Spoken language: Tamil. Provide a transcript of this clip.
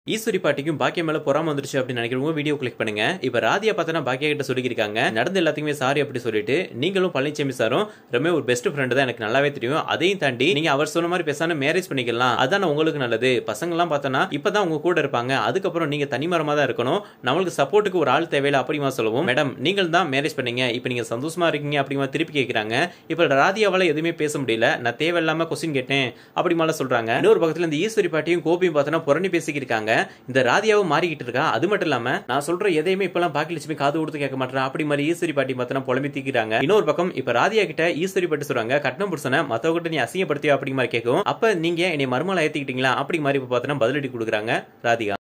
ஈஸ்வரி பாட்டிக்கும் பாக்கியம் மேல பொறாம வந்துருச்சு அப்படின்னு நினைக்கிறவங்க வீடியோ கிளிக் பண்ணுங்க இப்ப ராதியா பார்த்தனா பாக்கியா கிட்ட சொல்லியிருக்காங்க நடந்த எல்லாத்துக்குமே சாரி அப்படி சொல்லிட்டு நீங்களும் பழனிசாமி சாரும் ரொம்ப ஒரு பெஸ்ட் ஃப்ரெண்டு தான் எனக்கு நல்லாவே தெரியும் அதையும் தாண்டி நீங்க அவர் சொன்ன மாதிரி பேசாம மேரேஜ் பண்ணிக்கலாம் அதான் உங்களுக்கு நல்லது பசங்க எல்லாம் பார்த்தோன்னா இப்பதான் உங்க கூட இருப்பாங்க அதுக்கப்புறம் நீங்க தனிமரமா தான் இருக்கணும் நம்மளுக்கு சப்போர்ட்டுக்கு ஒரு ஆள் தேவையில்ல அப்படிமா சொல்லுவோம் மேடம் நீங்கள் தான் மேரேஜ் பண்ணீங்க இப்போ நீங்க சந்தோஷமா இருக்கீங்க அப்படிமா திருப்பி கேட்கிறாங்க இப்ப ராதியாவால எதுவுமே பேச முடியல நான் தேவையில்லாம கொஸ்டின் கேட்டேன் அப்படிமால சொல்றாங்க இன்னொரு பக்கத்துல இந்த ஈஸ்வரி பாட்டியும் கோபியும் பார்த்தோன்னா புறணி பேசிக்கிட்டு இருக்காங்க இந்த ராதியாவும் மாறிக்கிட்டு இருக்கா அது மட்டும் இல்லாம நான் சொல்ற எதையுமே இப்பெல்லாம் பாக்கியலட்சுமி காது கொடுத்து கேட்க மாட்டேன் அப்படி மாதிரி ஈஸ்வரி பாட்டி பார்த்தோன்னா புலம்பி தீக்கிறாங்க இன்னொரு பக்கம் இப்ப ராதியா கிட்ட ஈஸ்வரி பாட்டி சொல்றாங்க கட்டணம் புருஷனை மத்தவங்கிட்ட நீ அசிங்கப்படுத்தியோ அப்படி மாதிரி கேட்கும் அப்ப நீங்க என்னை மறுமலை ஏத்திக்கிட்டீங்களா அப்படி மாதிரி இப்ப பார்த்தோன்னா பதிலடி கொடுக்குறாங்க ராதிகா